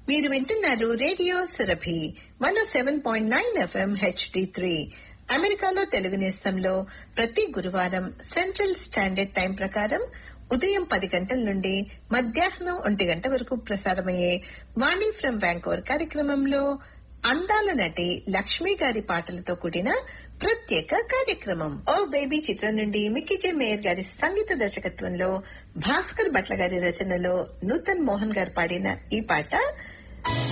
మీరు వింటున్నారు radio Surabhi one seven point nine FM HD three అమెరికాలో తెలుగు నేస్తంలో ప్రతి గురువారం సెంట్రల్ స్టాండర్డ్ టైం ప్రకారం ఉదయం పది గంటల నుండి మధ్యాహ్నం ఒంటి గంట వరకు ప్రసారమయ్యే వాణి ఫ్రం బ్యాంకోవర్ కార్యక్రమంలో అందాల నటి లక్ష్మి గారి పాటలతో కూడిన ప్రత్యేక కార్యక్రమం ఓ బేబీ చిత్రం నుండి మిక్కీజే మేయర్ గారి సంగీత దర్శకత్వంలో భాస్కర్ భట్ల గారి రచనలో నూతన్ మోహన్ గారు పాడిన ఈ పాట